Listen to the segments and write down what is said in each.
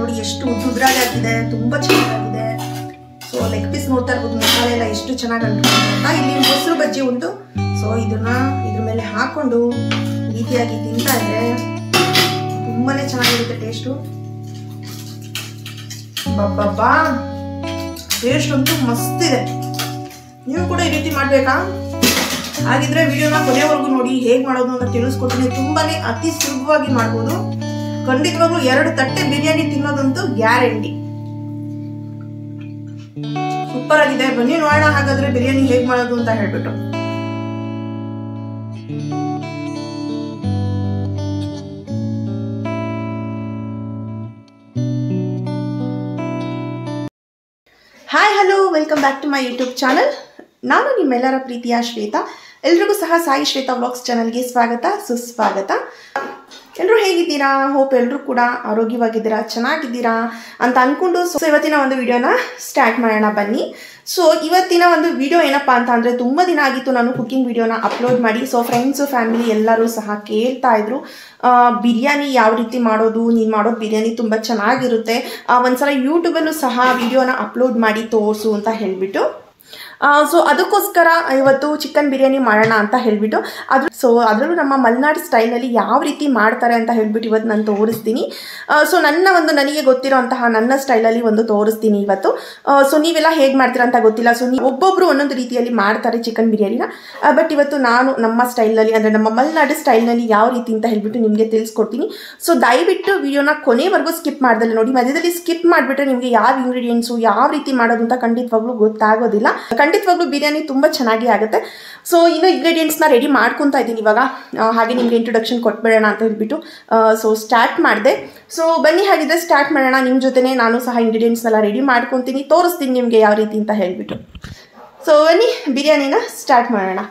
ನೋಡಿ ಎಷ್ಟು ಉದ್ದುದ್ರಾಗಿ ಆಗಿದೆ ತುಂಬ ಚೆನ್ನಾಗಿದೆ ಸೊ ಲೆಗ್ ಪೀಸ್ ನೋಡ್ತಾ ಇರ್ಬೋದು ಮಸಾಲೆ ಎಲ್ಲ ಎಷ್ಟು ಚೆನ್ನಾಗಿ ಅಂಟ್ಕೊಂಡಿದೆ ಅಂತ ಇಲ್ಲಿ ಮೊಸರು ಬಜ್ಜಿ ಉಂಟು ಸೊ ಇದನ್ನ ಇದ್ರ ಮೇಲೆ ಹಾಕೊಂಡು ಈ ರೀತಿಯಾಗಿ ತಿಂತಾ ಇದ್ರೆ ತುಂಬಾನೇ ಚೆನ್ನಾಗಿರುತ್ತೆ ಟೇಸ್ಟು ಬಬ್ಬಬ್ಬಾ ಟೇಸ್ಟ್ ಅಂತೂ ಮಸ್ತ್ ಇದೆ ನೀವು ಕೂಡ ಈ ರೀತಿ ಮಾಡಬೇಕಾ ಹಾಗಿದ್ರೆ ವಿಡಿಯೋನ ಕೊನೆವರೆಗೂ ನೋಡಿ ಹೇಗೆ ಮಾಡೋದು ಅಂತ ತಿಳಿಸ್ಕೊಡ್ತೀನಿ ತುಂಬಾನೇ ಅತಿ ಸುಲಭವಾಗಿ ಮಾಡ್ಬೋದು ಖಂಡಿತವಾಗ್ಲೂ ಎರಡು ತಟ್ಟೆ ಬಿರಿಯಾನಿ ತಿನ್ನೋದಂತೂ ಗ್ಯಾರಂಟಿ ಸೂಪರ್ ಆಗಿದೆ ಬನ್ನಿ ನೋಡೋಣ ಹಾಗಾದ್ರೆ ಬಿರಿಯಾನಿ ಹೇಗೆ ಮಾಡೋದು ಅಂತ ಹೇಳ್ಬಿಟ್ಟು hi hello welcome back to my YouTube channel ನಾನು ನಿಮ್ಮೆಲ್ಲರ ಪ್ರೀತಿಯ ಶ್ವೇತಾ ಎಲ್ರಿಗೂ ಸಹ ಸಾಯಿ ಶ್ವೇತಾ ವ್ಲಾಗ್ಸ್ ಚಾನಲ್ಗೆ ಸ್ವಾಗತ ಸುಸ್ವಾಗತ ಎಲ್ಲರೂ ಹೇಗಿದ್ದೀರಾ ಹೋಪ್ ಎಲ್ಲರೂ ಕೂಡ ಆರೋಗ್ಯವಾಗಿದ್ದೀರಾ ಚೆನ್ನಾಗಿದ್ದೀರಾ ಅಂತ ಅಂದ್ಕೊಂಡು ಸೊ ಇವತ್ತಿನ ಒಂದು ವಿಡಿಯೋನ ಸ್ಟಾರ್ಟ್ ಮಾಡೋಣ ಬನ್ನಿ ಸೊ ಇವತ್ತಿನ ಒಂದು ವಿಡಿಯೋ ಏನಪ್ಪ ಅಂತ ಅಂದರೆ ತುಂಬ ದಿನ ಆಗಿತ್ತು ನಾನು ಕುಕ್ಕಿಂಗ್ ವಿಡಿಯೋನ ಅಪ್ಲೋಡ್ ಮಾಡಿ ಸೊ ಫ್ರೆಂಡ್ಸು ಫ್ಯಾಮಿಲಿ ಎಲ್ಲರೂ ಸಹ ಕೇಳ್ತಾ ಇದ್ರು ಆ, ಬಿರಿಯಾನಿ ಯಾವ ರೀತಿ ಮಾಡೋದು ನೀನು ಮಾಡೋದು ಬಿರಿಯಾನಿ ತುಂಬ ಚೆನ್ನಾಗಿರುತ್ತೆ ಆ, ಒಂದ್ಸಲ ಯೂಟ್ಯೂಬಲ್ಲೂ ಸಹ ವಿಡಿಯೋನ ಅಪ್ಲೋಡ್ ಮಾಡಿ ತೋರಿಸು ಅಂತ ಹೇಳಿಬಿಟ್ಟು ಸೊ ಅದಕ್ಕೋಸ್ಕರ ಇವತ್ತು ಚಿಕನ್ ಬಿರಿಯಾನಿ ಮಾಡೋಣ ಅಂತ ಹೇಳಿಬಿಟ್ಟು ಅದು ಸೊ ಅದರಲ್ಲೂ ನಮ್ಮ ಮಲೆನಾಡು ಸ್ಟೈಲಲ್ಲಿ ಯಾವ ರೀತಿ ಮಾಡ್ತಾರೆ ಅಂತ ಹೇಳ್ಬಿಟ್ಟು ಇವತ್ತು ನಾನು ತೋರಿಸ್ತೀನಿ ಸೊ ನನ್ನ ಒಂದು ನನಗೆ ಗೊತ್ತಿರೋಂತಹ ನನ್ನ ಸ್ಟೈಲಲ್ಲಿ ಒಂದು ತೋರಿಸ್ತೀನಿ ಇವತ್ತು ಸೊ ನೀವೆಲ್ಲ ಹೇಗೆ ಮಾಡ್ತೀರಾ ಅಂತ ಗೊತ್ತಿಲ್ಲ ಸೊ ನೀವು ಒಬ್ಬೊಬ್ಬರು ಒಂದೊಂದು ರೀತಿಯಲ್ಲಿ ಮಾಡ್ತಾರೆ ಚಿಕನ್ ಬಿರಿಯಾನಿನ ಬಟ್ ಇವತ್ತು ನಾನು ನಮ್ಮ ಸ್ಟೈಲ್ನಲ್ಲಿ ಅಂದರೆ ನಮ್ಮ ಮಲೆನಾಡು ಸ್ಟೈಲ್ನಲ್ಲಿ ಯಾವ ರೀತಿ ಅಂತ ಹೇಳ್ಬಿಟ್ಟು ನಿಮಗೆ ತಿಳಿಸ್ಕೊಡ್ತೀನಿ ಸೊ ದಯವಿಟ್ಟು ವಿಡಿಯೋನ ಕೊನೆವರೆಗೂ ಸ್ಕಿಪ್ ಮಾಡ್ದಲ್ಲ ನೋಡಿ ಮಧ್ಯದಲ್ಲಿ ಸ್ಕಿಪ್ ಮಾಡಿಬಿಟ್ರೆ ನಿಮಗೆ ಯಾವ ಇಂಗ್ರೀಡಿಯೆಂಟ್ಸು ಯಾವ ರೀತಿ ಮಾಡೋದು ಅಂತ ಖಂಡಿತವಾಗ್ಲೂ ಗೊತ್ತಾಗೋದಿಲ್ಲ ಖಂಡಿತವಾಗ್ಲೂ ಬಿರಿಯಾನಿ ತುಂಬ ಚೆನ್ನಾಗಿ ಆಗುತ್ತೆ ಸೊ ಇನ್ನು ಇಂಗ್ರೀಡಿಯೆಂಟ್ಸ್ನ ರೆಡಿ ಮಾಡ್ಕೊತಾ ಇದ್ದೀನಿ ಇವಾಗ ಆ, ಹಾಗೆ ನಿಮಗೆ ಇಂಟ್ರೊಡಕ್ಷನ್ ಕೊಟ್ಬಿಡೋಣ ಅಂತ ಹೇಳ್ಬಿಟ್ಟು ಸೊ ಸ್ಟಾರ್ಟ್ ಮಾಡಿದೆ ಸೊ ಬನ್ನಿ ಹಾಗಿದ್ರೆ ಸ್ಟಾರ್ಟ್ ಮಾಡೋಣ ನಿಮ್ಮ ಜೊತೆನೇ ನಾನು ಸಹ ಇಂಗ್ರೀಡಿಯೆಂಟ್ಸ್ನೆಲ್ಲ ರೆಡಿ ಮಾಡ್ಕೊತೀನಿ ತೋರಿಸ್ತೀನಿ ನಿಮಗೆ ಯಾವ ರೀತಿ ಅಂತ ಹೇಳ್ಬಿಟ್ಟು ಸೊ ಬನ್ನಿ ಬಿರಿಯಾನಿನ ಸ್ಟಾರ್ಟ್ ಮಾಡೋಣ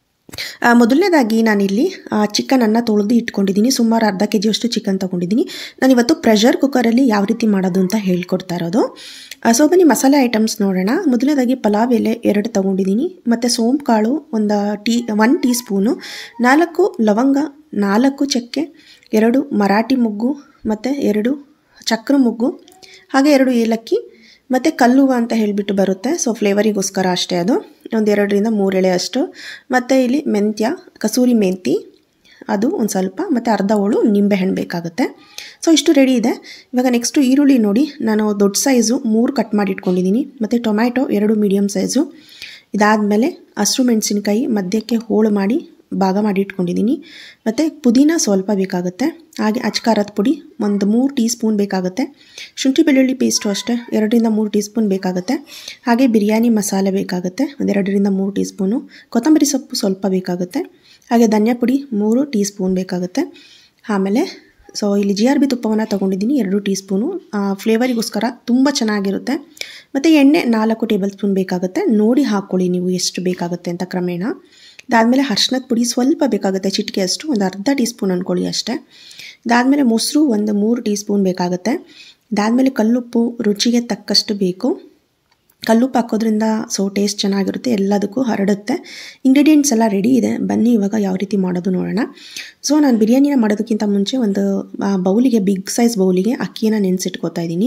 ಆ, ಮೊದಲನೇದಾಗಿ ನಾನಿಲ್ಲಿ ಚಿಕನನ್ನು ತೊಳೆದು ಇಟ್ಕೊಂಡಿದ್ದೀನಿ ಸುಮಾರು ಅರ್ಧ ಕೆ ಜಿಯಷ್ಟು ಚಿಕನ್ ತೊಗೊಂಡಿದ್ದೀನಿ ನಾನಿವತ್ತು ಪ್ರೆಷರ್ ಕುಕ್ಕರಲ್ಲಿ ಯಾವ ರೀತಿ ಮಾಡೋದು ಅಂತ ಹೇಳ್ಕೊಡ್ತಾ ಇರೋದು ಆ, ಸೊ ಬನ್ನಿ ಮಸಾಲೆ ಐಟಮ್ಸ್ ನೋಡೋಣ ಮೊದಲನೇದಾಗಿ ಪಲಾವ್ ಎಲೆ ಎರಡು ತೊಗೊಂಡಿದ್ದೀನಿ ಮತ್ತು ಸೋಂಪು ಕಾಳು ಒಂದು ಟೀ ಒನ್ ಟೀ ಸ್ಪೂನು ನಾಲ್ಕು ಲವಂಗ ನಾಲ್ಕು ಚಕ್ಕೆ ಎರಡು ಮರಾಠಿ ಮುಗ್ಗು ಮತ್ತು ಎರಡು ಚಕ್ರ ಮುಗ್ಗು ಹಾಗೆ ಎರಡು ಏಲಕ್ಕಿ ಮತ್ತು ಕಲ್ಲುವ ಅಂತ ಹೇಳಿಬಿಟ್ಟು ಬರುತ್ತೆ ಸೊ ಫ್ಲೇವರಿಗೋಸ್ಕರ ಅಷ್ಟೇ ಅದು ಒಂದು ಎರಡರಿಂದ ಮೂರು ಎಳೆ ಅಷ್ಟು ಮತ್ತು ಇಲ್ಲಿ ಮೆಂತ್ಯ ಕಸೂರಿ ಮೆಂತಿ ಅದು ಒಂದು ಸ್ವಲ್ಪ ಮತ್ತು ಅರ್ಧ ಹೋಳು ನಿಂಬೆಹಣ್ಣು ಬೇಕಾಗುತ್ತೆ ಸೊ ಇಷ್ಟು ರೆಡಿ ಇದೆ ಇವಾಗ ನೆಕ್ಸ್ಟು ಈರುಳ್ಳಿ ನೋಡಿ ನಾನು ದೊಡ್ಡ ಸೈಜು ಮೂರು ಕಟ್ ಮಾಡಿ ಇಟ್ಕೊಂಡಿದ್ದೀನಿ ಮತ್ತು ಟೊಮ್ಯಾಟೊ ಎರಡು ಮೀಡಿಯಮ್ ಸೈಜು ಇದಾದಮೇಲೆ ಹಸಿರು ಮೆಣಸಿನ್ಕಾಯಿ ಮಧ್ಯಕ್ಕೆ ಹೋಳು ಮಾಡಿ ಭಾಗ ಮಾಡಿ ಇಟ್ಕೊಂಡಿದ್ದೀನಿ ಮತ್ತು ಪುದೀನ ಸ್ವಲ್ಪ ಬೇಕಾಗುತ್ತೆ ಹಾಗೆ ಅಚ್ಕಾರದ ಪುಡಿ ಒಂದು ಮೂರು ಟೀ ಸ್ಪೂನ್ ಬೇಕಾಗುತ್ತೆ ಶುಂಠಿ ಬೆಳ್ಳುಳ್ಳಿ ಪೇಸ್ಟು ಅಷ್ಟೇ ಎರಡರಿಂದ ಮೂರು ಟೀ ಸ್ಪೂನ್ ಬೇಕಾಗುತ್ತೆ ಹಾಗೆ ಬಿರಿಯಾನಿ ಮಸಾಲೆ ಬೇಕಾಗುತ್ತೆ ಒಂದೆರಡರಿಂದ ಮೂರು ಟೀ ಸ್ಪೂನು ಕೊತ್ತಂಬರಿ ಸೊಪ್ಪು ಸ್ವಲ್ಪ ಬೇಕಾಗುತ್ತೆ ಹಾಗೆ ಧನಿಯಾ ಪುಡಿ ಮೂರು ಟೀ ಸ್ಪೂನ್ ಬೇಕಾಗುತ್ತೆ ಆಮೇಲೆ ಸೊ ಇಲ್ಲಿ ಜಿ ಆರ್ ಬಿ ತುಪ್ಪವನ್ನು ತೊಗೊಂಡಿದ್ದೀನಿ ಎರಡು ಟೀ ಸ್ಪೂನು ಫ್ಲೇವರಿಗೋಸ್ಕರ ತುಂಬ ಚೆನ್ನಾಗಿರುತ್ತೆ ಮತ್ತು ಎಣ್ಣೆ ನಾಲ್ಕು ಟೇಬಲ್ ಸ್ಪೂನ್ ಬೇಕಾಗುತ್ತೆ ನೋಡಿ ಹಾಕ್ಕೊಳ್ಳಿ ನೀವು ಎಷ್ಟು ಬೇಕಾಗುತ್ತೆ ಅಂತ ಕ್ರಮೇಣ ಇದಾದಮೇಲೆ ಅರ್ಶಿನದ ಪುಡಿ ಸ್ವಲ್ಪ ಬೇಕಾಗುತ್ತೆ ಚಿಟಿಕೆ ಅಷ್ಟು ಒಂದು ಅರ್ಧ ಟೀ ಸ್ಪೂನ್ ಅಂದ್ಕೊಳ್ಳಿ ಅಷ್ಟೇ ಇದಾದಮೇಲೆ ಮೊಸರು ಒಂದು ಮೂರು ಟೀ ಸ್ಪೂನ್ ಬೇಕಾಗುತ್ತೆ ಇದಾದಮೇಲೆ ಕಲ್ಲುಪ್ಪು ರುಚಿಗೆ ತಕ್ಕಷ್ಟು ಬೇಕು ಕಲ್ಲುಪ್ಪು ಹಾಕೋದ್ರಿಂದ ಸೊ ಟೇಸ್ಟ್ ಚೆನ್ನಾಗಿರುತ್ತೆ ಎಲ್ಲದಕ್ಕೂ ಹರಡುತ್ತೆ ಇಂಗ್ರೀಡಿಯೆಂಟ್ಸ್ ಎಲ್ಲ ರೆಡಿ ಇದೆ ಬನ್ನಿ ಇವಾಗ ಯಾವ ರೀತಿ ಮಾಡೋದು ನೋಡೋಣ ಸೊ ನಾನು ಬಿರಿಯಾನಿನ ಮಾಡೋದಕ್ಕಿಂತ ಮುಂಚೆ ಒಂದು ಆ, ಬೌಲಿಗೆ ಬಿಗ್ ಸೈಜ್ ಬೌಲಿಗೆ ಅಕ್ಕಿನ ನೆನೆಸಿಟ್ಕೋತಾ ಇದ್ದೀನಿ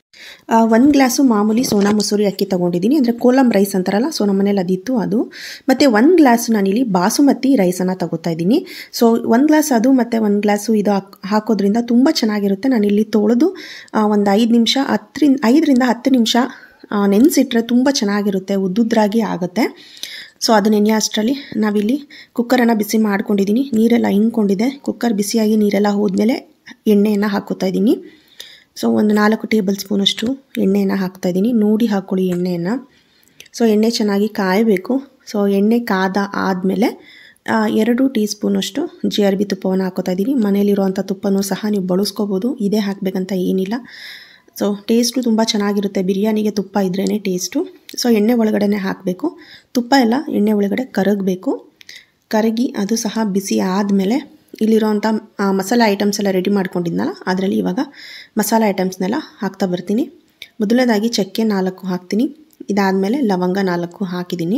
ಒಂದು ಗ್ಲಾಸು ಮಾಮೂಲಿ ಸೋನಾ ಮಸೂರಿ ಅಕ್ಕಿ ತೊಗೊಂಡಿದ್ದೀನಿ ಅಂದರೆ ಕೋಲಂ ರೈಸ್ ಅಂತಾರಲ್ಲ ಸೊ ನಮ್ಮ ಮನೇಲಿ ಅದಿತ್ತು ಅದು ಮತ್ತು ಒಂದು ಗ್ಲಾಸು ನಾನಿಲ್ಲಿ ಬಾಸುಮತಿ ರೈಸನ್ನು ತಗೋತಾ ಇದ್ದೀನಿ ಸೊ ಒಂದು ಗ್ಲಾಸ್ ಅದು ಮತ್ತು ಒಂದು ಗ್ಲಾಸು ಇದು ಹಾಕ್ ಹಾಕೋದ್ರಿಂದ ತುಂಬ ಚೆನ್ನಾಗಿರುತ್ತೆ ನಾನಿಲ್ಲಿ ತೊಳೆದು ಒಂದು ಐದು ನಿಮಿಷ ಹತ್ತರಿಂದ ಐದರಿಂದ ಹತ್ತು ನಿಮಿಷ ನೆನೆಸಿಟ್ರೆ ತುಂಬ ಚೆನ್ನಾಗಿರುತ್ತೆ ಉದ್ದುದ್ರಾಗಿ ಆಗುತ್ತೆ ಸೊ ಅದು ನೆನೆಯೋ ಅಷ್ಟರಲ್ಲಿ ನಾವಿಲ್ಲಿ ಕುಕ್ಕರನ್ನು ಬಿಸಿ ಮಾಡ್ಕೊಂಡಿದ್ದೀನಿ ನೀರೆಲ್ಲ ಹಿಂಡ್ಕೊಂಡಿದೆ ಕುಕ್ಕರ್ ಬಿಸಿಯಾಗಿ ನೀರೆಲ್ಲ ಹೋದ್ಮೇಲೆ ಎಣ್ಣೆಯನ್ನು ಹಾಕೋತಾ ಇದ್ದೀನಿ ಸೊ ಒಂದು ನಾಲ್ಕು ಟೇಬಲ್ ಸ್ಪೂನಷ್ಟು ಎಣ್ಣೆಯನ್ನು ಹಾಕ್ತಾಯಿದ್ದೀನಿ ನೋಡಿ ಹಾಕ್ಕೊಳ್ಳಿ ಎಣ್ಣೆಯನ್ನು ಸೊ ಎಣ್ಣೆ ಚೆನ್ನಾಗಿ ಕಾಯಬೇಕು ಸೊ ಎಣ್ಣೆ ಕಾದ ಆದಮೇಲೆ ಎರಡು ಟೀ ಸ್ಪೂನಷ್ಟು ಜಿ ಆರ್ ಬಿ ತುಪ್ಪವನ್ನು ಹಾಕೋತಾ ಇದ್ದೀನಿ ಮನೇಲಿರುವಂಥ ತುಪ್ಪನೂ ಸಹ ನೀವು ಬಳಸ್ಕೋಬೋದು ಇದೇ ಹಾಕಬೇಕಂತ ಏನಿಲ್ಲ ಸೊ ಟೇಸ್ಟು ತುಂಬ ಚೆನ್ನಾಗಿರುತ್ತೆ ಬಿರಿಯಾನಿಗೆ ತುಪ್ಪ ಇದ್ರೇ ಟೇಸ್ಟು ಸೊ ಎಣ್ಣೆ ಒಳಗಡೆ ಹಾಕಬೇಕು ತುಪ್ಪ ಎಲ್ಲ ಎಣ್ಣೆ ಒಳಗಡೆ ಕರಗಬೇಕು ಕರಗಿ ಅದು ಸಹ ಬಿಸಿ ಆದಮೇಲೆ ಇಲ್ಲಿರೋವಂಥ ಆ, ಮಸಾಲೆ ಐಟಮ್ಸ್ ಎಲ್ಲ ರೆಡಿ ಮಾಡ್ಕೊಂಡಿದ್ನಲ್ಲ ಅದರಲ್ಲಿ ಇವಾಗ ಮಸಾಲೆ ಐಟಮ್ಸ್ನೆಲ್ಲ ಹಾಕ್ತಾ ಬರ್ತೀನಿ ಮೊದಲನೇದಾಗಿ ಚಕ್ಕೆ ನಾಲ್ಕು ಹಾಕ್ತೀನಿ ಇದಾದಮೇಲೆ ಲವಂಗ ನಾಲ್ಕು ಹಾಕಿದ್ದೀನಿ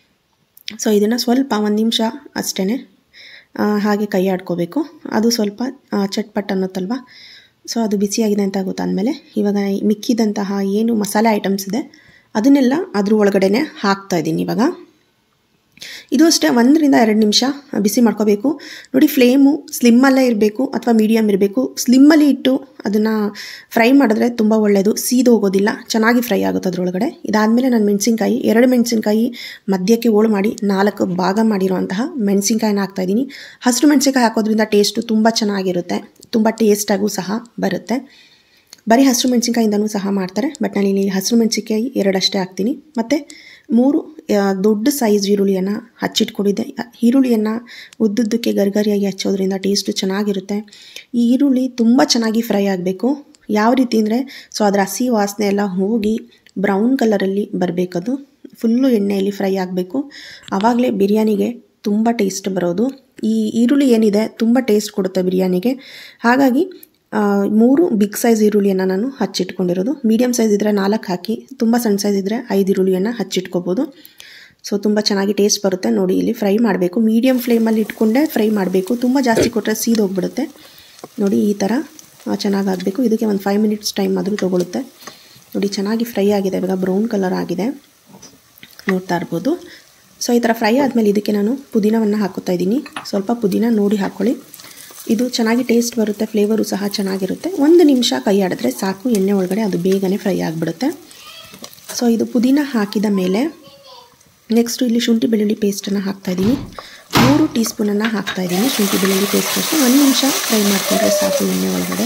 ಸೊ ಇದನ್ನು ಸ್ವಲ್ಪ ಒಂದು ನಿಮಿಷ ಅಷ್ಟೇ ಹಾಗೆ ಕೈ ಆಡ್ಕೋಬೇಕು ಅದು ಸ್ವಲ್ಪ ಆ, ಚಟ್ಪಟ್ ಅನ್ನುತ್ತಲ್ವ ಸೊ ಅದು ಬಿಸಿಯಾಗಿದೆ ಅಂತ ಗೊತ್ತಾದಮೇಲೆ ಇವಾಗ ಮಿಕ್ಕಿದಂತಹ ಏನು ಮಸಾಲೆ ಐಟಮ್ಸ್ ಇದೆ ಅದನ್ನೆಲ್ಲ ಅದ್ರ ಒಳಗಡೆನೆ ಹಾಕ್ತಾ ಇದ್ದೀನಿ ಇವಾಗ ಇದು ಅಷ್ಟೇ ಒಂದರಿಂದ ಎರಡು ನಿಮಿಷ ಬಿಸಿ ಮಾಡ್ಕೋಬೇಕು ನೋಡಿ ಫ್ಲೇಮು ಸ್ಲಿಮ್ಮಲ್ಲೇ ಇರಬೇಕು ಅಥವಾ ಮೀಡಿಯಮ್ ಇರಬೇಕು ಸ್ಲಿಮ್ಮಲ್ಲಿ ಇಟ್ಟು ಅದನ್ನು ಫ್ರೈ ಮಾಡಿದ್ರೆ ತುಂಬ ಒಳ್ಳೆಯದು ಸೀದು ಹೋಗೋದಿಲ್ಲ ಚೆನ್ನಾಗಿ ಫ್ರೈ ಆಗುತ್ತೆ ಅದರೊಳಗಡೆ ಇದಾದಮೇಲೆ ನಾನು ಮೆಣಸಿನ್ಕಾಯಿ ಎರಡು ಮೆಣಸಿನ್ಕಾಯಿ ಮಧ್ಯಕ್ಕೆ ಹೋಳು ಮಾಡಿ ನಾಲ್ಕು ಭಾಗ ಮಾಡಿರುವಂತಹ ಮೆಣಸಿನ್ಕಾಯಿನ ಹಾಕ್ತಾಯಿದ್ದೀನಿ ಹಸಿರು ಮೆಣಸಿನ್ಕಾಯಿ ಹಾಕೋದ್ರಿಂದ ಟೇಸ್ಟು ತುಂಬ ಚೆನ್ನಾಗಿರುತ್ತೆ ತುಂಬ ಟೇಸ್ಟಾಗೂ ಸಹ ಬರುತ್ತೆ ಬರೀ ಹಸಿರು ಮೆಣಸಿನ್ಕಾಯಿಂದನೂ ಸಹ ಮಾಡ್ತಾರೆ ಬಟ್ ನಾನು ಇಲ್ಲಿ ಹಸಿರು ಮೆಣಸಿನ್ಕಾಯಿ ಎರಡಷ್ಟೇ ಹಾಕ್ತೀನಿ ಮತ್ತು ಮೂರು ಆ, ದೊಡ್ಡ ಸೈಜ್ ಈರುಳ್ಳಿಯನ್ನು ಹಚ್ಚಿಟ್ಕೊಂಡಿದ್ದೆ ಈರುಳ್ಳಿಯನ್ನು ಉದ್ದುದ್ದಕ್ಕೆ ಗರಿಗರಿಯಾಗಿ ಹಚ್ಚೋದ್ರಿಂದ ಟೇಸ್ಟು ಚೆನ್ನಾಗಿರುತ್ತೆ ಈ ಈರುಳ್ಳಿ ತುಂಬ ಚೆನ್ನಾಗಿ ಫ್ರೈ ಆಗಬೇಕು ಯಾವ ರೀತಿ ಅಂದರೆ ಸೊ ಅದರ ಹಸಿ ವಾಸನೆ ಎಲ್ಲ ಹೋಗಿ ಬ್ರೌನ್ ಕಲರಲ್ಲಿ ಬರಬೇಕದು ಫುಲ್ಲು ಎಣ್ಣೆಯಲ್ಲಿ ಫ್ರೈ ಆಗಬೇಕು ಆವಾಗಲೇ ಬಿರಿಯಾನಿಗೆ ತುಂಬ ಟೇಸ್ಟ್ ಬರೋದು ಈ ಈರುಳ್ಳಿ ಏನಿದೆ ತುಂಬ ಟೇಸ್ಟ್ ಕೊಡುತ್ತೆ ಬಿರಿಯಾನಿಗೆ ಹಾಗಾಗಿ ಆ, ಮೂರು ಬಿಗ್ ಸೈಜ್ ಈರುಳ್ಳಿಯನ್ನು ನಾನು ಹಚ್ಚಿಟ್ಕೊಂಡಿರೋದು ಮೀಡಿಯಮ್ ಸೈಜ್ ಇದ್ದರೆ ನಾಲ್ಕು ಹಾಕಿ ತುಂಬ ಸಣ್ಣ ಸೈಜ್ ಇದ್ದರೆ ಐದು ಈರುಳ್ಳಿಯನ್ನು ಹಚ್ಚಿಟ್ಕೋಬೋದು ಸೊ ತುಂಬ ಚೆನ್ನಾಗಿ ಟೇಸ್ಟ್ ಬರುತ್ತೆ ನೋಡಿ ಇಲ್ಲಿ ಫ್ರೈ ಮಾಡಬೇಕು ಮೀಡಿಯಮ್ ಫ್ಲೇಮಲ್ಲಿ ಇಟ್ಕೊಂಡೇ ಫ್ರೈ ಮಾಡಬೇಕು ತುಂಬ ಜಾಸ್ತಿ ಕೊಟ್ಟರೆ ಸೀದೋಗ್ಬಿಡುತ್ತೆ ನೋಡಿ ಈ ಥರ ಚೆನ್ನಾಗಿ ಆಗಬೇಕು ಇದಕ್ಕೆ ಒಂದು ಫೈವ್ ಮಿನಿಟ್ಸ್ ಟೈಮ್ ಆದರೂ ತೊಗೊಳುತ್ತೆ ನೋಡಿ ಚೆನ್ನಾಗಿ ಫ್ರೈ ಆಗಿದೆ ಇವಾಗ ಬ್ರೌನ್ ಕಲರ್ ಆಗಿದೆ ನೋಡ್ತಾ ಇರ್ಬೋದು ಸೊ ಈ ಥರ ಫ್ರೈ ಆದಮೇಲೆ ಇದಕ್ಕೆ ನಾನು ಪುದೀನವನ್ನು ಹಾಕೋತಾ ಇದ್ದೀನಿ ಸ್ವಲ್ಪ ಪುದೀನ ನೋಡಿ ಹಾಕ್ಕೊಳ್ಳಿ ಇದು ಚೆನ್ನಾಗಿ ಟೇಸ್ಟ್ ಬರುತ್ತೆ ಫ್ಲೇವರು ಸಹ ಚೆನ್ನಾಗಿರುತ್ತೆ ಒಂದು ನಿಮಿಷ ಕೈ ಆಡಿದ್ರೆ ಸಾಕು ಎಣ್ಣೆ ಒಳಗಡೆ ಅದು ಬೇಗನೆ ಫ್ರೈ ಆಗಿಬಿಡುತ್ತೆ ಸೊ ಇದು ಪುದೀನ ಹಾಕಿದ ಮೇಲೆ ನೆಕ್ಸ್ಟು ಇಲ್ಲಿ ಶುಂಠಿ ಬೆಳ್ಳುಳ್ಳಿ ಪೇಸ್ಟನ್ನು ಹಾಕ್ತಾಯಿದ್ದೀನಿ ಮೂರು ಟೀ ಸ್ಪೂನನ್ನು ಹಾಕ್ತಾಯಿದ್ದೀನಿ ಶುಂಠಿ ಬೆಳ್ಳುಳ್ಳಿ ಪೇಸ್ಟ್ ಅಷ್ಟು ಒಂದು ನಿಮಿಷ ಫ್ರೈ ಮಾಡಿಕೊಂಡ್ರೆ ಸಾಕು ಎಣ್ಣೆ ಒಳಗಡೆ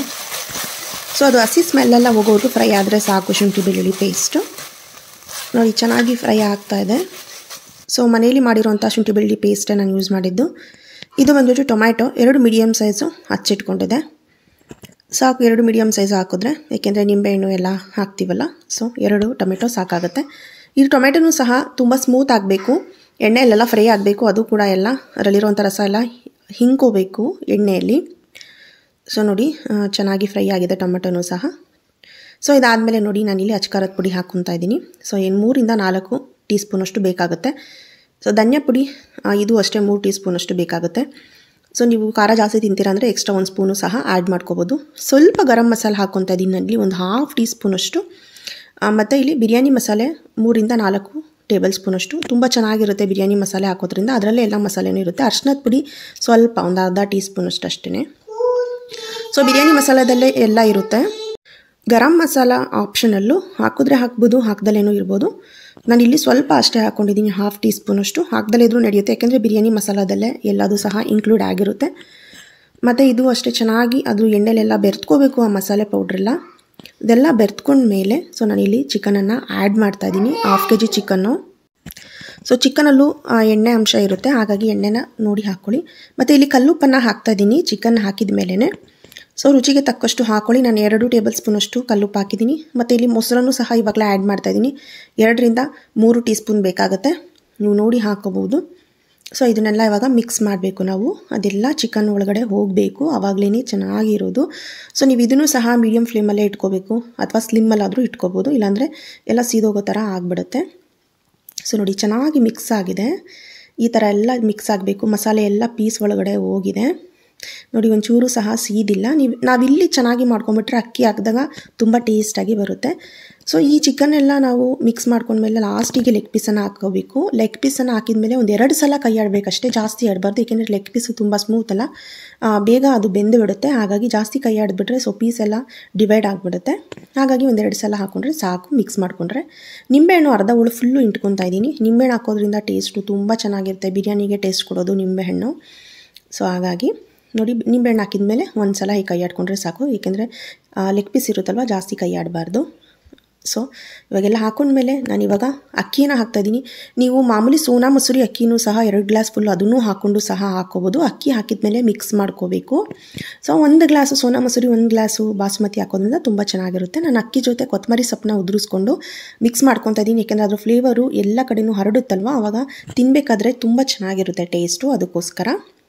ಸೊ ಅದು ಹಸಿ ಸ್ಮೆಲ್ಲೆಲ್ಲ ಹೋಗೋವರೆಗೂ ಫ್ರೈ ಆದರೆ ಸಾಕು ಶುಂಠಿ ಬೆಳ್ಳುಳ್ಳಿ ಪೇಸ್ಟು ನೋಡಿ ಚೆನ್ನಾಗಿ ಫ್ರೈ ಆಗ್ತಾ ಇದೆ ಸೊ ಮನೇಲಿ ಮಾಡಿರೋಂಥ ಶುಂಠಿ ಬೆಳ್ಳುಳ್ಳಿ ಪೇಸ್ಟೇ ನಾನು ಯೂಸ್ ಮಾಡಿದ್ದು ಇದು ಬಂದ್ಬಿಟ್ಟು ಟೊಮ್ಯಾಟೊ ಎರಡು ಮೀಡಿಯಮ್ ಸೈಜು ಹಚ್ಚಿಟ್ಕೊಂಡಿದೆ ಸಾಕು ಎರಡು ಮೀಡಿಯಮ್ ಸೈಜ್ ಹಾಕಿದ್ರೆ ಏಕೆಂದರೆ ನಿಂಬೆಹಣ್ಣು ಎಲ್ಲ ಹಾಕ್ತೀವಲ್ಲ ಸೊ ಎರಡು ಟೊಮೆಟೊ ಸಾಕಾಗುತ್ತೆ ಇದು ಟೊಮೆಟೊನೂ ಸಹ ತುಂಬ ಸ್ಮೂತ್ ಆಗಬೇಕು ಎಣ್ಣೆಯಲ್ಲೆಲ್ಲ ಫ್ರೈ ಆಗಬೇಕು ಅದು ಕೂಡ ಎಲ್ಲ ಅದರಲ್ಲಿರುವಂಥ ರಸ ಎಲ್ಲ ಹಿಂಕೋಬೇಕು ಎಣ್ಣೆಯಲ್ಲಿ ಸೊ ನೋಡಿ ಆ, ಚೆನ್ನಾಗಿ ಫ್ರೈ ಆಗಿದೆ ಟೊಮೆಟೊನೂ ಸಹ ಸೊ ಇದಾದಮೇಲೆ ನೋಡಿ ನಾನಿಲ್ಲಿ ಅಚ್ಕಾರದ ಪುಡಿ ಹಾಕ್ಕೊತಾ ಇದ್ದೀನಿ ಸೊ ಏನು ಮೂರಿಂದ ನಾಲ್ಕು ಟೀ ಸ್ಪೂನಷ್ಟು ಬೇಕಾಗುತ್ತೆ ಸೊ ಧನ್ಯ ಪುಡಿ ಆ, ಇದು ಅಷ್ಟೇ ಮೂರು ಟೀ ಸ್ಪೂನಷ್ಟು ಬೇಕಾಗುತ್ತೆ ಸೊ ನೀವು ಖಾರ ಜಾಸ್ತಿ ತಿಂತೀರಾ ಅಂದರೆ ಎಕ್ಸ್ಟ್ರಾ ಒಂದು ಸ್ಪೂನು ಸಹ ಆ್ಯಡ್ ಮಾಡ್ಕೋಬೋದು ಸ್ವಲ್ಪ ಗರಂ ಮಸಾಲೆ ಹಾಕ್ಕೊತಾ ಇದ್ದೀನಿ ನಾನಿಲ್ಲಿ ಒಂದು ಹಾಫ್ ಟೀ ಸ್ಪೂನಷ್ಟು ಮತ್ತು ಇಲ್ಲಿ ಬಿರಿಯಾನಿ ಮಸಾಲೆ ಮೂರಿಂದ ನಾಲ್ಕು ಟೇಬಲ್ ಸ್ಪೂನಷ್ಟು ತುಂಬ ಚೆನ್ನಾಗಿರುತ್ತೆ ಬಿರಿಯಾನಿ ಮಸಾಲೆ ಹಾಕೋದ್ರಿಂದ ಅದರಲ್ಲೇ ಎಲ್ಲ ಮಸಾಲೆನೂ ಇರುತ್ತೆ ಅರ್ಶಿನದ ಪುಡಿ ಸ್ವಲ್ಪ ಒಂದು ಅರ್ಧ ಟೀ ಸ್ಪೂನಷ್ಟು ಅಷ್ಟೇ ಸೊ ಬಿರಿಯಾನಿ ಮಸಾಲದಲ್ಲೇ ಎಲ್ಲ ಇರುತ್ತೆ ಗರಂ ಮಸಾಲ ಆಪ್ಷನಲ್ಲು ಹಾಕಿದ್ರೆ ಹಾಕ್ಬೋದು ಹಾಕ್ದಲೇನೂ ಇರ್ಬೋದು ನಾನು ಇಲ್ಲಿ ಸ್ವಲ್ಪ ಅಷ್ಟೇ ಹಾಕ್ಕೊಂಡಿದ್ದೀನಿ ಹಾಫ್ ಟೀ ಸ್ಪೂನಷ್ಟು ಹಾಕ್ದಲೇ ಇದ್ರೂ ನಡೆಯುತ್ತೆ ಯಾಕೆಂದರೆ ಬಿರಿಯಾನಿ ಮಸಾಲದಲ್ಲೇ ಎಲ್ಲದೂ ಸಹ ಇನ್ಕ್ಲೂಡ್ ಆಗಿರುತ್ತೆ ಮತ್ತು ಇದು ಅಷ್ಟೇ ಚೆನ್ನಾಗಿ ಅದು ಎಣ್ಣೆಲೆಲ್ಲ ಬೆರೆತ್ಕೋಬೇಕು ಆ ಮಸಾಲೆ ಪೌಡ್ರೆಲ್ಲ ಇದೆಲ್ಲ ಬೆರೆತ್ಕೊಂಡ ಮೇಲೆ ಸೊ ನಾನಿಲ್ಲಿ ಚಿಕನನ್ನು ಆ್ಯಡ್ ಮಾಡ್ತಾಯಿದ್ದೀನಿ half K G chicken so ಚಿಕನಲ್ಲೂ ಆ, ಎಣ್ಣೆ ಅಂಶ ಇರುತ್ತೆ ಹಾಗಾಗಿ ಎಣ್ಣೆನ ನೋಡಿ ಹಾಕ್ಕೊಳ್ಳಿ ಮತ್ತು ಇಲ್ಲಿ ಕಲ್ಲುಪ್ಪನ್ನು ಹಾಕ್ತಾಯಿದ್ದೀನಿ ಚಿಕನ್ ಹಾಕಿದ ಮೇಲೇ ಸೊ ರುಚಿಗೆ ತಕ್ಕಷ್ಟು ಹಾಕ್ಕೊಳ್ಳಿ ನಾನು ಎರಡು ಟೇಬಲ್ ಸ್ಪೂನಷ್ಟು ಕಲ್ಲುಪ್ಪು ಹಾಕಿದ್ದೀನಿ ಮತ್ತು ಇಲ್ಲಿ ಮೊಸರನ್ನು ಸಹ ಇವಾಗಲೇ ಆ್ಯಡ್ ಮಾಡ್ತಾಯಿದ್ದೀನಿ ಎರಡರಿಂದ ಮೂರು ಟೀ ಸ್ಪೂನ್ ಬೇಕಾಗುತ್ತೆ ನೀವು ನೋಡಿ ಹಾಕೋಬೋದು ಸೊ ಇದನ್ನೆಲ್ಲ ಇವಾಗ ಮಿಕ್ಸ್ ಮಾಡಬೇಕು ನಾವು ಅದೆಲ್ಲ ಚಿಕನ್ ಒಳಗಡೆ ಹೋಗಬೇಕು ಆವಾಗಲೇ ಚೆನ್ನಾಗಿರೋದು ಸೊ ನೀವು ಇದನ್ನು ಸಹ ಮೀಡಿಯಮ್ ಫ್ಲೇಮಲ್ಲೇ ಇಟ್ಕೋಬೇಕು ಅಥವಾ ಸ್ಲಿಮ್ಮಲ್ಲಾದರೂ ಇಟ್ಕೋಬೋದು ಇಲ್ಲಾಂದರೆ ಎಲ್ಲ ಸೀದೋಗೋ ಥರ ಆಗಿಬಿಡುತ್ತೆ ಸೊ ನೋಡಿ ಚೆನ್ನಾಗಿ ಮಿಕ್ಸ್ ಆಗಿದೆ ಈ ಥರ ಎಲ್ಲ ಮಿಕ್ಸ್ ಆಗಬೇಕು ಮಸಾಲೆ ಎಲ್ಲ ಪೀಸ್ ಒಳಗಡೆ ಹೋಗಿದೆ ನೋಡಿ ಒಂಚೂರು ಸಹ ಸೀದಿಲ್ಲ ನೀವು ನಾವಿಲ್ಲಿ ಚೆನ್ನಾಗಿ ಮಾಡ್ಕೊಂಬಿಟ್ರೆ ಅಕ್ಕಿ ಹಾಕಿದಾಗ ತುಂಬ ಟೇಸ್ಟಾಗಿ ಬರುತ್ತೆ ಸೊ ಈ ಚಿಕನ್ ಎಲ್ಲ ನಾವು ಮಿಕ್ಸ್ ಮಾಡ್ಕೊಂಡ್ಮೇಲೆ ಲಾಸ್ಟಿಗೆ ಲೆಗ್ ಪೀಸನ್ನು ಹಾಕ್ಕೋಬೇಕು ಲೆಗ್ ಪೀಸನ್ನು ಹಾಕಿದ್ಮೇಲೆ ಒಂದು ಎರಡು ಸಲ ಕೈ ಆಡಬೇಕಷ್ಟೇ ಜಾಸ್ತಿ ಆಡಬಾರ್ದು ಏಕೆಂದರೆ ಲೆಗ್ ಪೀಸು ತುಂಬ ಸ್ಮೂತ್ ಅಲ್ಲ ಆ, ಬೇಗ ಅದು ಬೆಂದು ಬಿಡುತ್ತೆ ಹಾಗಾಗಿ ಜಾಸ್ತಿ ಕೈ ಆಡಿಬಿಟ್ರೆ ಸೊ ಪೀಸ್ ಎಲ್ಲ ಡಿವೈಡ್ ಆಗಿಬಿಡುತ್ತೆ ಹಾಗಾಗಿ ಒಂದೆರಡು ಸಲ ಹಾಕ್ಕೊಂಡ್ರೆ ಸಾಕು ಮಿಕ್ಸ್ ಮಾಡಿಕೊಂಡ್ರೆ ನಿಂಬೆಹಣ್ಣು ಅರ್ಧ ಹುಳು ಫುಲ್ಲು ಇಂಟ್ಕೊತಾ ಇದ್ದೀನಿ ನಿಂಬೆಹಣ್ಣು ಹಾಕೋದ್ರಿಂದ ಟೇಸ್ಟು ತುಂಬ ಚೆನ್ನಾಗಿರುತ್ತೆ ಬಿರಿಯಾನಿಗೆ ಟೇಸ್ಟ್ ಕೊಡೋದು ನಿಂಬೆಹಣ್ಣು ಸೊ ಹಾಗಾಗಿ ನೋಡಿ ನಿಂಬೆಹಣ್ಣು ಹಾಕಿದ್ಮೇಲೆ ಒಂದು ಸಲ ಈ ಕೈ ಆಡ್ಕೊಂಡ್ರೆ ಸಾಕು ಏಕೆಂದರೆ ಲೆಗ್ ಪೀಸ್ ಇರುತ್ತಲ್ವ ಜಾಸ್ತಿ ಕೈ ಆಡಬಾರ್ದು ಸೊ ಇವಾಗೆಲ್ಲ ಹಾಕೊಂಡ್ಮೇಲೆ ನಾನು ಇವಾಗ ಅಕ್ಕಿನ ಹಾಕ್ತಾಯಿದ್ದೀನಿ ನೀವು ಮಾಮೂಲಿ ಸೋನಾ ಮಸೂರಿ ಅಕ್ಕಿನೂ ಸಹ ಎರಡು ಗ್ಲಾಸ್ ಫುಲ್ ಅದನ್ನು ಹಾಕ್ಕೊಂಡು ಸಹ ಹಾಕ್ಕೋಬೋದು ಅಕ್ಕಿ ಹಾಕಿದ್ಮೇಲೆ ಮಿಕ್ಸ್ ಮಾಡ್ಕೋಬೇಕು ಸೊ ಒಂದು ಗ್ಲಾಸು ಸೋನಾ ಮಸೂರಿ ಒಂದು ಗ್ಲಾಸು ಬಾಸುಮತಿ ಹಾಕೋದ್ರಿಂದ ತುಂಬ ಚೆನ್ನಾಗಿರುತ್ತೆ ನಾನು ಅಕ್ಕಿ ಜೊತೆ ಕೊತ್ತಂಬರಿ ಸೊಪ್ಪನ್ನ ಉದುರಿಸ್ಕೊಂಡು ಮಿಕ್ಸ್ ಮಾಡ್ಕೊತಾ ಇದ್ದೀನಿ ಯಾಕೆಂದರೆ ಅದ್ರ ಫ್ಲೇವರು ಎಲ್ಲ ಕಡೆನೂ ಹರಡುತ್ತಲ್ವ ಆವಾಗ ತಿನ್ನಬೇಕಾದ್ರೆ ತುಂಬ ಚೆನ್ನಾಗಿರುತ್ತೆ ಟೇಸ್ಟು ಅದಕ್ಕೋಸ್ಕರ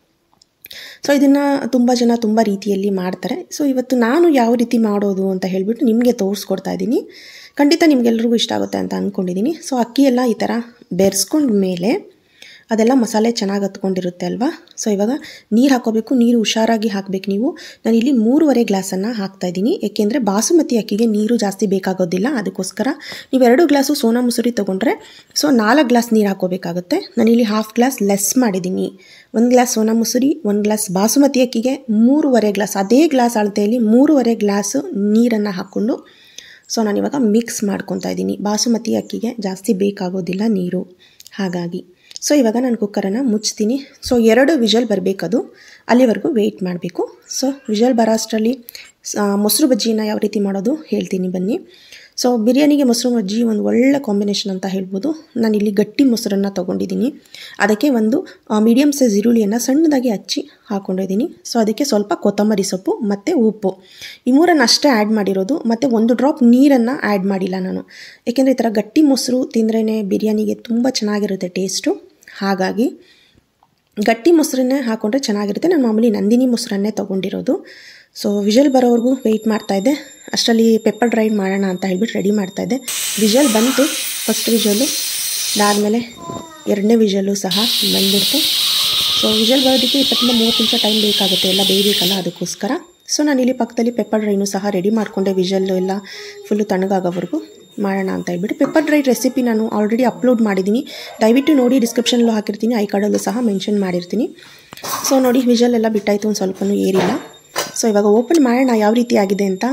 ಸೊ ಇದನ್ನು ತುಂಬ ಜನ ತುಂಬ ರೀತಿಯಲ್ಲಿ ಮಾಡ್ತಾರೆ ಸೊ ಇವತ್ತು ನಾನು ಯಾವ ರೀತಿ ಮಾಡೋದು ಅಂತ ಹೇಳಿಬಿಟ್ಟು ನಿಮಗೆ ತೋರಿಸ್ಕೊಡ್ತಾ ಇದ್ದೀನಿ ಖಂಡಿತ ನಿಮಗೆಲ್ರಿಗೂ ಇಷ್ಟ ಆಗುತ್ತೆ ಅಂತ ಅಂದ್ಕೊಂಡಿದ್ದೀನಿ ಸೊ ಅಕ್ಕಿ ಎಲ್ಲ ಈ ಥರ ಬೆರೆಸ್ಕೊಂಡ ಮೇಲೆ ಅದೆಲ್ಲ ಮಸಾಲೆ ಚೆನ್ನಾಗಿ ಹತ್ಕೊಂಡಿರುತ್ತೆ ಅಲ್ವಾ ಸೊ ಇವಾಗ ನೀರು ಹಾಕೋಬೇಕು ನೀರು ಹುಷಾರಾಗಿ ಹಾಕಬೇಕು ನೀವು ನಾನು ಇಲ್ಲಿ ಮೂರುವರೆ ಗ್ಲಾಸನ್ನು ಹಾಕ್ತಾಯಿದ್ದೀನಿ ಏಕೆಂದರೆ ಬಾಸುಮತಿ ಅಕ್ಕಿಗೆ ನೀರು ಜಾಸ್ತಿ ಬೇಕಾಗೋದಿಲ್ಲ ಅದಕ್ಕೋಸ್ಕರ ನೀವು ಎರಡು ಗ್ಲಾಸು ಸೋನಾ ಮುಸುರಿ ತೊಗೊಂಡ್ರೆ ಸೊ ನಾಲ್ಕು ಗ್ಲಾಸ್ ನೀರು ಹಾಕೋಬೇಕಾಗುತ್ತೆ ನಾನಿಲ್ಲಿ ಹಾಫ್ ಗ್ಲಾಸ್ ಲೆಸ್ ಮಾಡಿದ್ದೀನಿ ಒಂದು ಗ್ಲಾಸ್ ಸೋನಾ ಮುಸುರಿ ಒಂದು ಗ್ಲಾಸ್ ಬಾಸುಮತಿ ಅಕ್ಕಿಗೆ ಮೂರುವರೆ ಗ್ಲಾಸ್ ಅದೇ ಗ್ಲಾಸ್ ಅಳತೆಯಲ್ಲಿ ಮೂರುವರೆ ಗ್ಲಾಸು ನೀರನ್ನು ಹಾಕ್ಕೊಂಡು ಸೊ ನಾನಿವಾಗ ಮಿಕ್ಸ್ ಮಾಡ್ಕೊತಾ ಇದ್ದೀನಿ ಬಾಸುಮತಿ ಅಕ್ಕಿಗೆ ಜಾಸ್ತಿ ಬೇಕಾಗೋದಿಲ್ಲ ನೀರು ಹಾಗಾಗಿ ಸೊ ಇವಾಗ ನಾನು ಕುಕ್ಕರನ್ನು ಮುಚ್ತೀನಿ ಸೊ ಎರಡು ವಿಷಲ್ ಬರಬೇಕದು ಅಲ್ಲಿವರೆಗೂ ವೆಯ್ಟ್ ಮಾಡಬೇಕು ಸೊ ವಿಷಲ್ ಬರೋ ಅಷ್ಟರಲ್ಲಿ ಮೊಸರು ಬಜ್ಜಿನ ಯಾವ ರೀತಿ ಮಾಡೋದು ಹೇಳ್ತೀನಿ ಬನ್ನಿ ಸೊ ಬಿರಿಯಾನಿಗೆ ಮೊಸರು ಬಜ್ಜಿ ಒಂದು ಒಳ್ಳೆ ಕಾಂಬಿನೇಷನ್ ಅಂತ ಹೇಳ್ಬೋದು ನಾನು ಇಲ್ಲಿ ಗಟ್ಟಿ ಮೊಸರನ್ನು ತೊಗೊಂಡಿದ್ದೀನಿ ಅದಕ್ಕೆ ಒಂದು ಮೀಡಿಯಮ್ ಸೈಜ್ ಈರುಳ್ಳಿಯನ್ನು ಸಣ್ಣದಾಗಿ ಹಚ್ಚಿ ಹಾಕ್ಕೊಂಡಿದ್ದೀನಿ ಸೊ ಅದಕ್ಕೆ ಸ್ವಲ್ಪ ಕೊತ್ತಂಬರಿ ಸೊಪ್ಪು ಮತ್ತು ಉಪ್ಪು ಈ ಮೂರನ್ನು ಅಷ್ಟೇ ಆ್ಯಡ್ ಮಾಡಿರೋದು ಮತ್ತು ಒಂದು ಡ್ರಾಪ್ ನೀರನ್ನು ಆ್ಯಡ್ ಮಾಡಿಲ್ಲ ನಾನು ಏಕೆಂದರೆ ಈ ಥರ ಗಟ್ಟಿ ಮೊಸರು ತಿಂದ್ರೇ ಬಿರಿಯಾನಿಗೆ ತುಂಬ ಚೆನ್ನಾಗಿರುತ್ತೆ ಟೇಸ್ಟು ಹಾಗಾಗಿ ಗಟ್ಟಿ ಮೊಸರನ್ನೇ ಹಾಕ್ಕೊಂಡ್ರೆ ಚೆನ್ನಾಗಿರುತ್ತೆ ನಾನು ಮಾಮೂಲಿ ನಂದಿನಿ ಮೊಸರನ್ನೇ ತೊಗೊಂಡಿರೋದು ಸೊ ವಿಷಲ್ ಬರೋವರೆಗೂ ವೆಯ್ಟ್ ಮಾಡ್ತಾಯಿದ್ದೆ ಅಷ್ಟರಲ್ಲಿ ಪೆಪ್ಪರ್ ಡ್ರೈ ಮಾಡೋಣ ಅಂತ ಹೇಳ್ಬಿಟ್ಟು ರೆಡಿ ಮಾಡ್ತಾಯಿದ್ದೆ ವಿಷಲ್ ಬಂತು ಫಸ್ಟ್ ವಿಷಲು ಅದಾದಮೇಲೆ ಎರಡನೇ ವಿಷಲು ಸಹ ಬಂದ್ಬಿಡ್ತು ಸೊ ವಿಷಲ್ ಬರೋದಕ್ಕೆ ಇಪ್ಪತ್ತರಿಂದ ಮೂವತ್ತು ನಿಮಿಷ ಟೈಮ್ ಬೇಕಾಗುತ್ತೆ ಎಲ್ಲ ಬೇಯಬೇಕಲ್ಲ ಅದಕ್ಕೋಸ್ಕರ ಸೊ ನಾನು ಇಲ್ಲಿ ಪಕ್ಕದಲ್ಲಿ ಪೆಪ್ಪರ್ ಡ್ರೈನು ಸಹ ರೆಡಿ ಮಾಡಿಕೊಂಡೆ ವಿಷಲ್ಲು ಎಲ್ಲ ಫುಲ್ಲು ತಣ್ಣಗಾಗೋವರೆಗೂ ಮಾಡೋಣ ಅಂತ ಹೇಳ್ಬಿಟ್ಟು ಪೆಪ್ಪರ್ ಡ್ರೈ ರೆಸಿಪಿ ನಾನು ಆಲ್ರೆಡಿ ಅಪ್ಲೋಡ್ ಮಾಡಿದ್ದೀನಿ ದಯವಿಟ್ಟು ನೋಡಿ ಡಿಸ್ಕ್ರಿಪ್ಷನಲ್ಲೂ ಹಾಕಿರ್ತೀನಿ ಐ ಕಾರ್ಡಲ್ಲೂ ಸಹ ಮೆನ್ಷನ್ ಮಾಡಿರ್ತೀನಿ ಸೊ ನೋಡಿ ವಿಷಲ್ ಎಲ್ಲ ಬಿಟ್ಟಾಯಿತು ಒಂದು ಸ್ವಲ್ಪನೂ ಏರಿಲ್ಲ ಸೊ ಇವಾಗ ಓಪನ್ ಮಾಡೋಣ ಯಾವ ರೀತಿ ಆಗಿದೆ ಅಂತ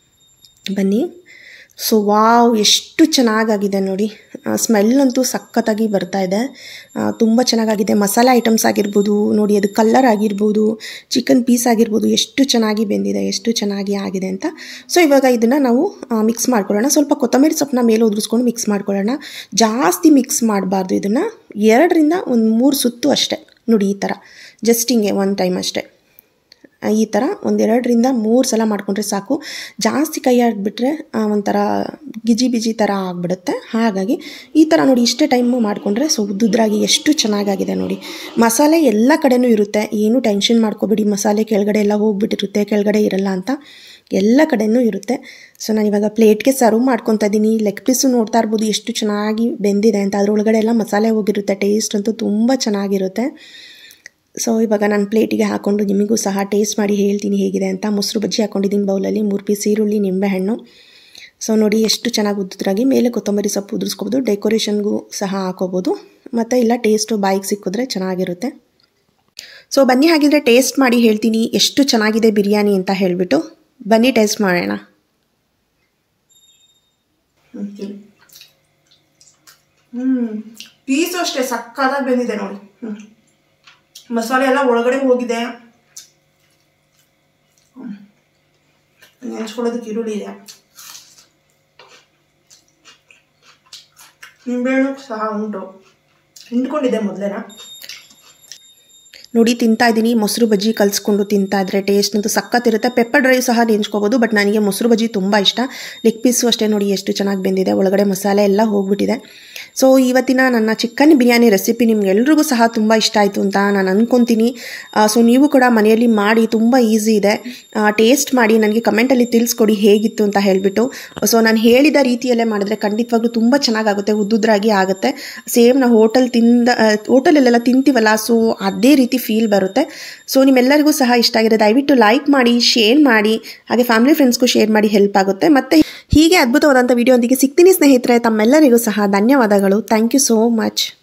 ಬನ್ನಿ ಸೊ ವಾವ್ ಎಷ್ಟು ಚೆನ್ನಾಗಾಗಿದೆ ನೋಡಿ ಸ್ಮೆಲ್ ಅಂತೂ ಸಖತ್ತಾಗಿ ಬರ್ತಾ ಇದೆ ತುಂಬ ಚೆನ್ನಾಗಾಗಿದೆ ಮಸಾಲೆ ಐಟಮ್ಸ್ ಆಗಿರ್ಬೋದು ನೋಡಿ ಅದು ಕಲ್ಲರ್ ಆಗಿರ್ಬೋದು ಚಿಕನ್ ಪೀಸ್ ಆಗಿರ್ಬೋದು ಎಷ್ಟು ಚೆನ್ನಾಗಿ ಬೆಂದಿದೆ ಎಷ್ಟು ಚೆನ್ನಾಗಿ ಆಗಿದೆ ಅಂತ ಸೊ ಇವಾಗ ಇದನ್ನು ನಾವು ಮಿಕ್ಸ್ ಮಾಡ್ಕೊಳ್ಳೋಣ ಸ್ವಲ್ಪ ಕೊತ್ತಂಬರಿ ಸೊಪ್ಪನ್ನ ಮೇಲೆ ಉದುರಿಸ್ಕೊಂಡು ಮಿಕ್ಸ್ ಮಾಡ್ಕೊಳ್ಳೋಣ ಜಾಸ್ತಿ ಮಿಕ್ಸ್ ಮಾಡಬಾರ್ದು ಇದನ್ನು ಎರಡರಿಂದ ಒಂದು ಮೂರು ಸುತ್ತು ಅಷ್ಟೇ ನೋಡಿ ಈ ಥರ ಜಸ್ಟ್ ಹಿಂಗೆ ಒನ್ ಟೈಮ್ ಅಷ್ಟೇ ಈ ಥರ ಒಂದೆರಡರಿಂದ ಮೂರು ಸಲ ಮಾಡಿಕೊಂಡ್ರೆ ಸಾಕು ಜಾಸ್ತಿ ಕೈ ಆಡಿಬಿಟ್ರೆ ಒಂಥರ ಗಿಜಿ ಬಿಜಿ ಥರ ಆಗಿಬಿಡುತ್ತೆ ಹಾಗಾಗಿ ಈ ಥರ ನೋಡಿ ಇಷ್ಟೇ ಟೈಮು ಮಾಡಿಕೊಂಡ್ರೆ ಸೊ ಉದ್ದುದ್ರಾಗಿ ಎಷ್ಟು ಚೆನ್ನಾಗಾಗಿದೆ ನೋಡಿ ಮಸಾಲೆ ಎಲ್ಲ ಕಡೆನೂ ಇರುತ್ತೆ ಏನು ಟೆನ್ಷನ್ ಮಾಡ್ಕೋಬೇಡಿ ಮಸಾಲೆ ಕೆಳಗಡೆ ಎಲ್ಲ ಹೋಗ್ಬಿಟ್ಟಿರುತ್ತೆ ಕೆಳಗಡೆ ಇರಲ್ಲ ಅಂತ ಎಲ್ಲ ಕಡೆನೂ ಇರುತ್ತೆ ಸೊ ನಾನು ಇವಾಗ ಪ್ಲೇಟ್ಗೆ ಸರ್ವ್ ಮಾಡ್ಕೊತಾ ಇದ್ದೀನಿ ಲೆಗ್ ಪೀಸು ನೋಡ್ತಾ ಇರ್ಬೋದು ಎಷ್ಟು ಚೆನ್ನಾಗಿ ಬೆಂದಿದೆ ಅಂತ ಅದರೊಳಗಡೆ ಎಲ್ಲ ಮಸಾಲೆ ಹೋಗಿರುತ್ತೆ ಟೇಸ್ಟ್ ಅಂತೂ ತುಂಬ ಚೆನ್ನಾಗಿರುತ್ತೆ ಸೊ ಇವಾಗ ನಾನು ಪ್ಲೇಟಿಗೆ ಹಾಕ್ಕೊಂಡು ನಿಮಗೂ ಸಹ ಟೇಸ್ಟ್ ಮಾಡಿ ಹೇಳ್ತೀನಿ ಹೇಗಿದೆ ಅಂತ ಮೊಸರು ಬಜ್ಜಿ ಹಾಕ್ಕೊಂಡಿದ್ದೀನಿ ಬೌಲಲ್ಲಿ ಮೂರು ಪೀಸ್ ಈರುಳ್ಳಿ ನಿಂಬೆಹಣ್ಣು ಸೊ ನೋಡಿ ಎಷ್ಟು ಚೆನ್ನಾಗಿ ಉದ್ದುದ್ರಾಗಿ ಮೇಲೆ ಕೊತ್ತಂಬರಿ ಸೊಪ್ಪು ಉದುರಿಸ್ಕೋಬೋದು ಡೆಕೋರೇಷನ್ಗೂ ಸಹ ಹಾಕೋಬೋದು ಮತ್ತು ಇಲ್ಲ ಟೇಸ್ಟು ಬಾಯಿಗೆ ಸಿಕ್ಕಿದ್ರೆ ಚೆನ್ನಾಗಿರುತ್ತೆ ಸೊ ಬನ್ನಿ ಹಾಗಿದ್ರೆ ಟೇಸ್ಟ್ ಮಾಡಿ ಹೇಳ್ತೀನಿ ಎಷ್ಟು ಚೆನ್ನಾಗಿದೆ ಬಿರಿಯಾನಿ ಅಂತ ಹೇಳಿಬಿಟ್ಟು ಬನ್ನಿ ಟೇಸ್ಟ್ ಮಾಡೋಣ ಹ್ಞೂ ಪೀಸು ಅಷ್ಟೇ ಸಕ್ಕತ್ತಾಗಿ ಬೆಂದಿದೆ ನೋಡಿ ಹ್ಞೂ ಮಸಾಲೆ ಎಲ್ಲ ಒಳಗಡೆ ಹೋಗಿದೆ ನೆನೆಸ್ಕೊಳ್ಳೋದಕ್ಕೆ ಈರುಳ್ಳಿ ಇದೆ ನಿಂಬೆಹಣ್ಣು ಸಹ ಉಂಟು ಹಿಂಡ್ಕೊಂಡಿದೆ ಮೊದಲೇನ ನೋಡಿ ತಿಂತಾ ಇದ್ದೀನಿ ಮೊಸರು ಬಜ್ಜಿ ಕಲಿಸ್ಕೊಂಡು ತಿಂತಾ ಇದ್ರೆ ಟೇಸ್ಟ್ ಅಂತೂ ಸಖತ್ತಿರುತ್ತೆ ಪೆಪ್ಪರ್ ಡ್ರೈ ಸಹ ನೆಂಚ್ಕೋಬೋದು ಬಟ್ ನನಗೆ ಮೊಸರು ಬಜ್ಜಿ ತುಂಬ ಇಷ್ಟ ಲೆಗ್ ಪೀಸು ಅಷ್ಟೇ ನೋಡಿ ಎಷ್ಟು ಚೆನ್ನಾಗಿ ಬೆಂದಿದೆ ಒಳಗಡೆ ಮಸಾಲೆ ಎಲ್ಲ ಹೋಗ್ಬಿಟ್ಟಿದೆ ಸೊ ಇವತ್ತಿನ ನನ್ನ ಚಿಕನ್ ಬಿರಿಯಾನಿ ರೆಸಿಪಿ ನಿಮ್ಗೆಲ್ರಿಗೂ ಸಹ ತುಂಬ ಇಷ್ಟ ಆಯಿತು ಅಂತ ನಾನು ಅಂದ್ಕೊತೀನಿ ಸೊ ನೀವು ಕೂಡ ಮನೆಯಲ್ಲಿ ಮಾಡಿ ತುಂಬ ಈಸಿ ಇದೆ ಟೇಸ್ಟ್ ಮಾಡಿ ನನಗೆ ಕಮೆಂಟಲ್ಲಿ ತಿಳಿಸ್ಕೊಡಿ ಹೇಗಿತ್ತು ಅಂತ ಹೇಳಿಬಿಟ್ಟು ಸೊ ನಾನು ಹೇಳಿದ ರೀತಿಯಲ್ಲೇ ಮಾಡಿದ್ರೆ ಖಂಡಿತವಾಗ್ಲೂ ತುಂಬ ಚೆನ್ನಾಗಾಗುತ್ತೆ ಉದ್ದುದ್ರಾಗಿ ಆಗುತ್ತೆ ಸೇಮ್ ನಾವು ಹೋಟೆಲ್ ತಿಂದ ಹೋಟೆಲಲ್ಲೆಲ್ಲ ತಿಂತೀವಲ್ಲ ಸೊ ಅದೇ ರೀತಿ ಫೀಲ್ ಬರುತ್ತೆ ಸೊ ನಿಮ್ಮೆಲ್ಲರಿಗೂ ಸಹ ಇಷ್ಟ ಆಗಿದೆ ದಯವಿಟ್ಟು ಲೈಕ್ ಮಾಡಿ ಶೇರ್ ಮಾಡಿ ಹಾಗೆ ಫ್ಯಾಮಿಲಿ ಫ್ರೆಂಡ್ಸ್ಗೂ ಶೇರ್ ಮಾಡಿ ಹೆಲ್ಪ್ ಆಗುತ್ತೆ ಮತ್ತು ಹೀಗೆ ಅದ್ಭುತವಾದಂಥ ವಿಡಿಯೋ ಒಂದಿಗೆ ಸಿಗ್ತೀನಿ ಸ್ನೇಹಿತರೆ ತಮ್ಮೆಲ್ಲರಿಗೂ ಸಹ ಧನ್ಯವಾದಗಳು ಥ್ಯಾಂಕ್ ಯು ಸೋ ಮಚ್